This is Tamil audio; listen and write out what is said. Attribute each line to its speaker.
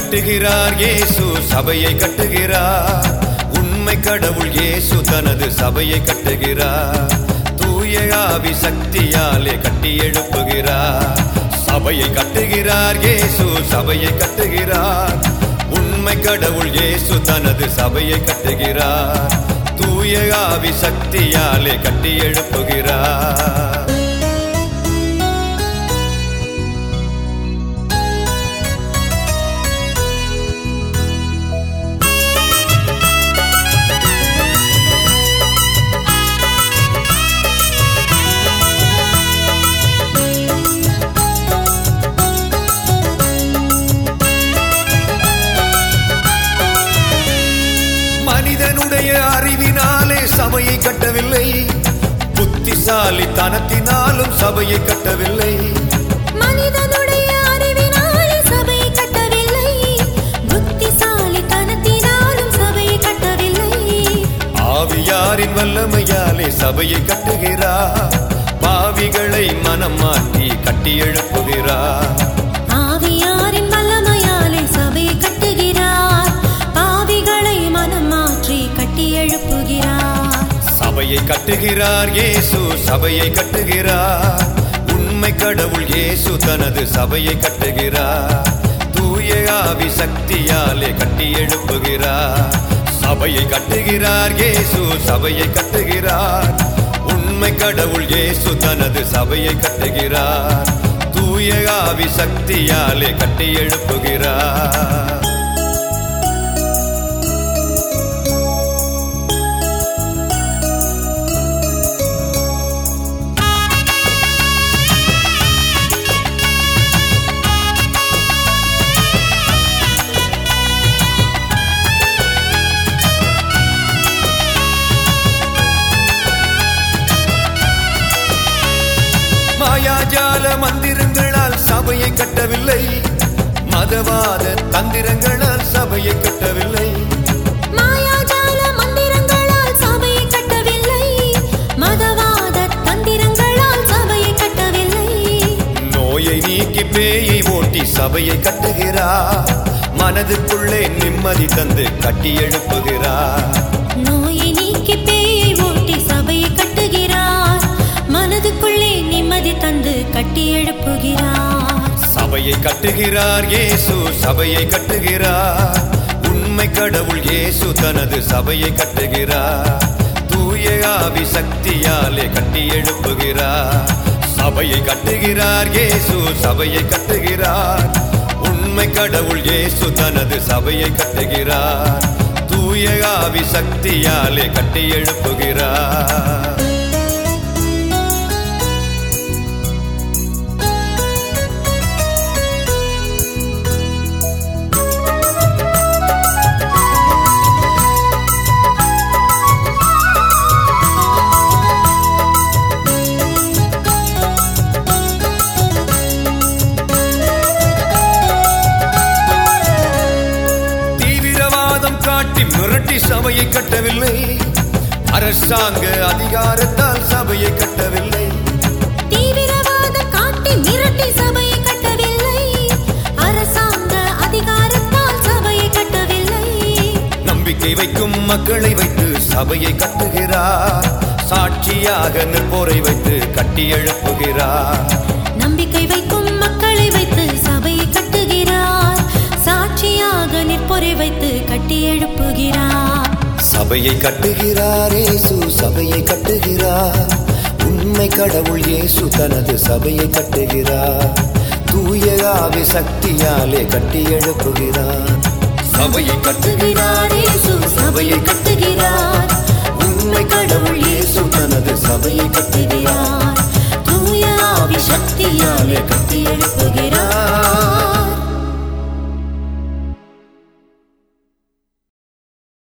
Speaker 1: கட்டுகிறார் இயேசு சபையை கட்டுகிறார் உண்மை கடவுள் இயேசு தனது சபையை கட்டுகிறார் தூய ஆவி சக்தியாலே கட்டி எழுப்புகிறார் சபையை கட்டுகிறார் இயேசு சபையை கட்டுகிறார் உண்மை கடவுள் இயேசு தனது சபையை கட்டுகிறார் தூய ஆவி சக்தியாலே கட்டி எழுப்புகிறார் மனிதனுடைய அறிவினாலே சபையை கட்டவில்லை புத்திசாலி தனத்தினாலும் சபையை கட்டவில்லை
Speaker 2: மனிதனுடைய அறிவினாலே சபையை கட்டவில்லை புத்திசாலித்தனத்தினாலும் சபையை கட்டவில்லை
Speaker 1: ஆவியாரின் வல்லமையாலே சபையை கட்டுகிறார் பாவிகளை மனம் மாற்றி கட்டி எழுப்புகிறார்
Speaker 2: ஆவியாரின் வல்லமையாலே சபையை கட்டுகிறார் பாவிகளை மனம் மாற்றி கட்டி எழுப்புகிறார்
Speaker 1: சபையை கட்டுகிறார் இயேசு சபையை கட்டுகிறார் உண்மை கடவுள் இயேசு தனது சபையை கட்டுகிறார் தூய ஆவி சக்தியாலே கட்டி எழுப்புகிறார் சபையை கட்டுகிறார் இயேசு சபையை கட்டுகிறார் உண்மை கடவுள் இயேசு தனது சபையை கட்டுகிறார் தூய ஆவி சக்தியாலே கட்டி எழுப்புகிறார் மாயாஜால மந்திரங்களால் சபையை கட்டவில்லை மதவாத தந்திரங்களால் சபையை கட்டவில்லை
Speaker 2: மாயாஜால மந்திரங்களால் சபையை கட்டவில்லை மதவாத தந்திரங்களால் சபையை கட்டவில்லை
Speaker 1: நோயை நீக்கி பேயை ஓட்டி சபையை கட்டுகிறார் மனதுக்குள்ளே நிம்மதி தந்து கட்டி எழுப்புகிறார்
Speaker 2: நோயை நீக்கி பேயை ஓட்டி சபையை கட்டுகிறார் மனதுக்குள்ளே நிம்மதி தந்து கட்டி எழுப்புகிறார்
Speaker 1: சபையை கட்டுகிறார் இயேசு சபையை கட்டுகிறார் உண்மை கடவுள் இயேசு தனது சபையை கட்டுகிறார் தூய ஆவி சக்தியாலே கட்டி எழுப்புகிறார் சபையை கட்டுகிறார் இயேசு சபையை கட்டுகிறார் உண்மை கடவுள் இயேசு தனது சபையை கட்டுகிறார் தூய ஆவி சக்தியாலே கட்டி எழுப்புகிறார் தீவிரவாதம் காட்டி மிரட்டி சபையை கட்டவில்லை அரசாங்க அதிகாரத்தால் சபையை கட்டவில்லை
Speaker 2: தீவிரவாதம் காட்டி மிரட்டி சபையை கட்டவில்லை அரசாங்க அதிகாரத்தால் சபையை கட்டவில்லை
Speaker 1: நம்பிக்கை வைக்கும் மக்களை வைத்து சபையை கட்டுகிறார் சாட்சியாக நிற்போரை வைத்து கட்டி எழுப்புகிறார்
Speaker 2: நம்பிக்கை வைக்கும் மக்களை வைத்து சபையை கட்டுகிறார் சாட்சியாக நிற்பொறை வைத்து கட்டி எழுப்புகிறார்
Speaker 1: சபையை கட்டுகிறார் இயேசு சபையை கட்டுகிறார் உண்மை கடவுள் இயேசு தனது சபையை கட்டுகிறார் தூய ஆவி சக்தியாலே கட்டி எழுப்புகிறார் சபையை கட்டுகிறார் இயேசு சபையை